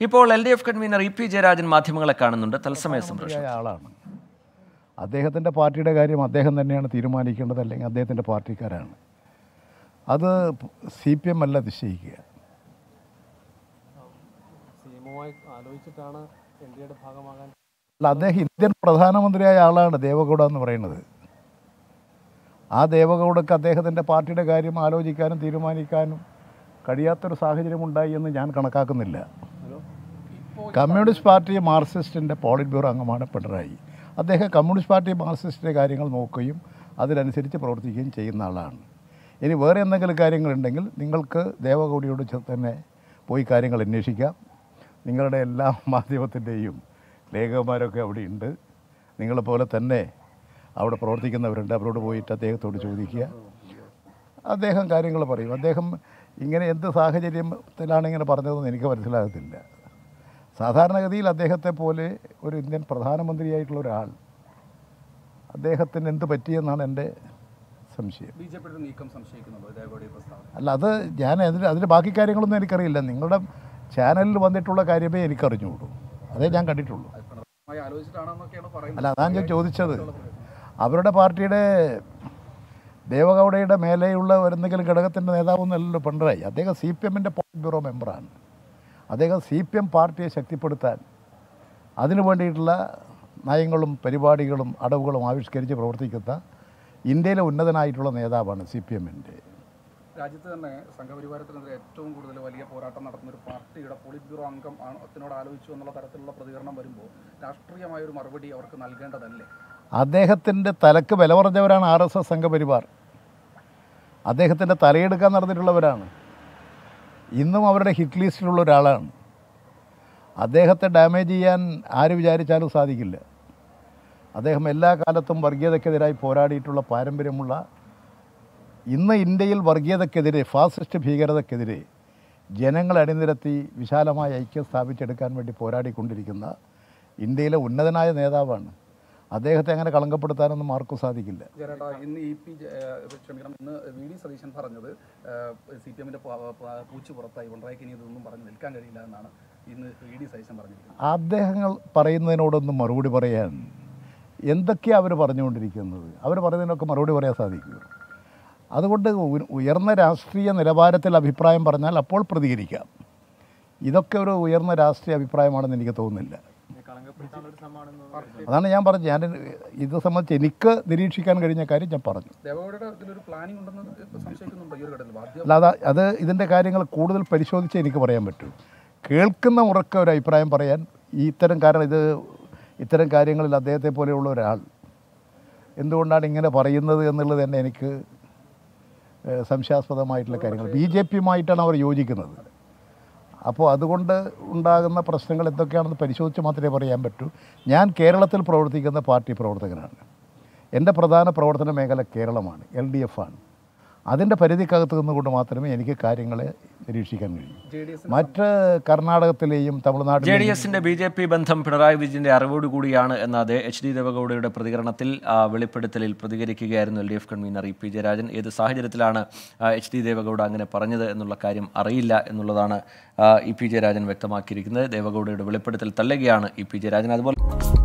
ഇപ്പോൾ L D F convener E P Jayarajan മാധ്യമങ്ങളെ കാണുന്നുണ്ട് തത്സമയ സംപ്രേഷണം പ്രധാനമന്ത്രിയായ ആളാണ് അദ്ദേഹത്തിൻ്റെ പാർട്ടിയുടെ കാര്യം അദ്ദേഹം തന്നെയാണ് തീരുമാനിക്കേണ്ടത് അല്ലെങ്കിൽ അദ്ദേഹത്തിൻ്റെ പാർട്ടിക്കാരാണ് അത് സി പി എം അല്ല നിശ്ചയിക്കുക സിഎമ്മുമായി ആലോചിച്ചിട്ടാണ് എൻ ഡി എയുടെ ഭാഗമാകാൻ അല്ല അദ്ദേഹം ഇന്ത്യൻ പ്രധാനമന്ത്രിയായ ആളാണ് ദേവഗൗഡ എന്ന് പറയുന്നത് ആ ദേവഗൗഡക്ക് അദ്ദേഹത്തിൻ്റെ പാർട്ടിയുടെ കാര്യം ആലോചിക്കാനും തീരുമാനിക്കാനും കഴിയാത്തൊരു സാഹചര്യമുണ്ടായി എന്ന് ഞാൻ കണക്കാക്കുന്നില്ല കമ്മ്യൂണിസ്റ്റ് പാർട്ടി മാർക്സിസ്റ്റിൻ്റെ പോളിറ്റ് ബ്യൂറോ അംഗമാണ് പിണറായി അദ്ദേഹം കമ്മ്യൂണിസ്റ്റ് പാർട്ടി മാർക്സിസ്റ്റിൻ്റെ കാര്യങ്ങൾ നോക്കുകയും അതിനനുസരിച്ച് പ്രവർത്തിക്കുകയും ചെയ്യുന്ന ആളാണ് ഇനി വേറെ എന്തെങ്കിലും കാര്യങ്ങളുണ്ടെങ്കിൽ നിങ്ങൾക്ക് ദേവഗൗഡിയോട് ചെ- തന്നെ പോയി കാര്യങ്ങൾ അന്വേഷിക്കാം നിങ്ങളുടെ എല്ലാ മാധ്യമത്തിൻ്റെയും ലേഖകന്മാരൊക്കെ അവിടെ ഉണ്ട് നിങ്ങളെപ്പോലെ തന്നെ അവിടെ പ്രവർത്തിക്കുന്നവരുണ്ട് അവരോട് പോയിട്ട് അദ്ദേഹത്തോട് ചോദിക്കുക അദ്ദേഹം കാര്യങ്ങൾ പറയും അദ്ദേഹം ഇങ്ങനെ എന്ത് സാഹചര്യത്തിലാണ് ഇങ്ങനെ പറഞ്ഞതെന്ന് എനിക്ക് മനസ്സിലാകത്തില്ല സാധാരണഗതിയിൽ അദ്ദേഹത്തെ പോലെ ഒരു ഇന്ത്യൻ പ്രധാനമന്ത്രിയായിട്ടുള്ള ഒരാൾ അദ്ദേഹത്തിന് എന്ത് പറ്റിയെന്നാണ് എൻ്റെ സംശയം ബി ജെ പിയുടെ നീക്കം സംശയിക്കുന്നുണ്ടോ ദേവഗൗഡ ഈ പ്രസ്താവന അല്ല അത് ഞാൻ അതിന് അതിൻ്റെ ബാക്കി കാര്യങ്ങളൊന്നും എനിക്കറിയില്ല നിങ്ങളുടെ ചാനലിൽ വന്നിട്ടുള്ള കാര്യമേ എനിക്കറിഞ്ഞുള്ളൂ അതേ ഞാൻ കണ്ടിട്ടുള്ളൂ അത് പിണറായി ആലോചിച്ചിട്ടാണെന്നൊക്കെയാണ് പറയുന്നത് അല്ല അതാണ് ഞാൻ ചോദിച്ചത് അവരുടെ പാർട്ടിയുടെ ദേവഗൗഡയുടെ മേലെയുള്ള എന്തെങ്കിലും ഘടകത്തിൻ്റെ നേതാവൊന്നുമല്ലല്ലോ പിണറായി അദ്ദേഹം സി പി എമ്മിൻ്റെ പോളിറ്റ് ബ്യൂറോ മെമ്പറാണ് അദ്ദേഹം സി പി എം പാർട്ടിയെ ശക്തിപ്പെടുത്താൻ അതിനു വേണ്ടിയിട്ടുള്ള നയങ്ങളും പരിപാടികളും അടവുകളും ആവിഷ്കരിച്ച് പ്രവർത്തിക്കുന്ന ഇന്ത്യയിലെ ഉന്നതനായിട്ടുള്ള നേതാവാണ് സി പി എമ്മിൻ്റെ രാജ്യത്ത് തന്നെ സംഘപരിവാരത്തിനെതിരെ ഏറ്റവും കൂടുതൽ വലിയ പോരാട്ടം നടത്തുന്ന ഒരു പാർട്ടിയുടെ പോളിറ്റ് ബ്യൂറോ അംഗം ആണ് അതിനോട് ആലോചിച്ചു എന്നുള്ള തരത്തിലുള്ള പ്രതികരണം വരുമ്പോൾ രാഷ്ട്രീയമായ ഒരു മറുപടി അവർക്ക് നൽകേണ്ടതല്ലേ അദ്ദേഹത്തിൻ്റെ തലക്ക് വില പറഞ്ഞവരാണ് ആർ എസ് എസ് സംഘപരിവാർ അദ്ദേഹത്തിൻ്റെ തലയെടുക്കാൻ നടന്നിട്ടുള്ളവരാണ് ഇന്നും അവരുടെ ഹിറ്റ് ലിസ്റ്റിലുള്ള ഒരാളാണ് അദ്ദേഹത്തെ ഡാമേജ് ചെയ്യാൻ ആര് വിചാരിച്ചാലും സാധിക്കില്ല അദ്ദേഹം എല്ലാ കാലത്തും വർഗീയതയ്ക്കെതിരായി പോരാടിയിട്ടുള്ള പാരമ്പര്യമുള്ള ഇന്ന് ഇന്ത്യയിൽ വർഗീയതയ്ക്കെതിരെ ഫാസിസ്റ്റ് ഭീകരതയ്ക്കെതിരെ ജനങ്ങളെ അണിനിരത്തി വിശാലമായ ഐക്യം സ്ഥാപിച്ചെടുക്കാൻ വേണ്ടി പോരാടിക്കൊണ്ടിരിക്കുന്ന ഇന്ത്യയിലെ ഉന്നതനായ നേതാവാണ് അദ്ദേഹത്തെ അങ്ങനെ കളങ്കപ്പെടുത്താനൊന്നും ആർക്കും സാധിക്കില്ല ജനേട്ടാ ഇന്ന് ഇ പി ജെ- ഏഹ് ക്ഷമിക്കണം ഇന്ന് വി ഡി സതീശൻ പറഞ്ഞത് സി പി എമ്മിന്റെ പൂച്ചു പുറത്തായി പിണറായിക്ക് ഇനി ഇതൊന്നും പറഞ്ഞ് നിൽക്കാൻ കഴിയില്ല എന്നാണ് ഇന്ന് വി ഡി സതീശൻ പറഞ്ഞിരിക്കുന്നത് അദ്ദേഹങ്ങൾ പറയുന്നതിനോടൊന്നും മറുപടി പറയാൻ എന്തൊക്കെയാണ് അവർ പറഞ്ഞുകൊണ്ടിരിക്കുന്നത് അവർ പറയുന്നതിനൊക്കെ മറുപടി പറയാൻ സാധിക്കുമോ അതുകൊണ്ട് ഉ- ഉയർന്ന രാഷ്ട്രീയ നിലവാരത്തിൽ അഭിപ്രായം പറഞ്ഞാൽ അപ്പോൾ പ്രതികരിക്കാം ഇതൊക്കെ ഒരു ഉയർന്ന രാഷ്ട്രീയ അഭിപ്രായമാണെന്ന് എനിക്ക് തോന്നുന്നില്ല കളങ്കപ്പെടുത്താനുള്ള ഒരു ശ്രമമാണെന്ന് അതാണ് ഞാൻ പറഞ്ഞത് ഞാൻ ഇത് സംബന്ധിച്ച് എനിക്ക് നിരീക്ഷിക്കാൻ കഴിഞ്ഞ കാര്യം ഞാൻ പറഞ്ഞു ദേവഗൗഡയുടെ ഇതിലൊരു പ്ലാനിംഗ് ഉണ്ടെന്ന് സംശയിക്കുന്നുണ്ടോ ഈ ഒരു ഘട്ടത്തിൽ ആദ്യം അല്ലാതെ അത് ഇതിൻ്റെ കാര്യങ്ങൾ കൂടുതൽ പരിശോധിച്ച് എനിക്ക് പറയാൻ പറ്റൂ കേൾക്കുന്ന ഉറക്ക ഒരു അഭിപ്രായം പറയാൻ ഈ ഇത്തരം കാരണം ഇത് ഇത്തരം കാര്യങ്ങളിൽ അദ്ദേഹത്തെ പോലെയുള്ള ഒരാൾ എന്തുകൊണ്ടാണ് ഇങ്ങനെ പറയുന്നത് എന്നുള്ളത് തന്നെ എനിക്ക് ഏഹ്, സംശയാസ്പദമായിട്ടുള്ള കാര്യങ്ങൾ ബി ജെ പിയുമായിട്ടാണ് അവർ യോജിക്കുന്നത് അപ്പോൾ അതുകൊണ്ട് ഉണ്ടാകുന്ന പ്രശ്നങ്ങൾ എന്തൊക്കെയാണെന്ന് പരിശോധിച്ച് മാത്രമേ പറയാൻ പറ്റൂ ഞാൻ കേരളത്തിൽ പ്രവർത്തിക്കുന്ന പാർട്ടി പ്രവർത്തകനാണ് എൻ്റെ പ്രധാന പ്രവർത്തന മേഖല കേരളമാണ് എൽ ഡി എഫ് ആണ് അതിൻ്റെ പരിധിക്കകത്ത് നിന്നുകൊണ്ട് മാത്രമേ എനിക്ക് കാര്യങ്ങളെ നിരീക്ഷിക്കാൻ കഴിയൂ ജെ ഡി എസ് മറ്റ് കർണാടകത്തിലെയും ജെ ഡി തമിഴ്നാട്ടിലെയും എസിന്റെ ബി ജെ പി ബന്ധം പിണറായി വിജയന്റെ അറിവോടുകൂടിയാണ് എന്ന അതേ എച്ച് ഡി ദേവഗൌഡയുടെ പ്രതികരണത്തിൽ ആ, വെളിപ്പെടുത്തലിൽ പ്രതികരിക്കുകയായിരുന്നു L D F convener E P Jayarajan ഏത് സാഹചര്യത്തിലാണ് ആ, എച്ച് ഡി ദേവഗൌഡ അങ്ങനെ പറഞ്ഞത് എന്നുള്ള കാര്യം അറിയില്ല എന്നുള്ളതാണ് ആ, ഇ പി ജയരാജൻ വ്യക്തമാക്കിയിരിക്കുന്നത് ദേവഗൌഡയുടെ വെളിപ്പെടുത്തൽ തള്ളുകയാണ് ഇ പി ജയരാജൻ അതുപോലെ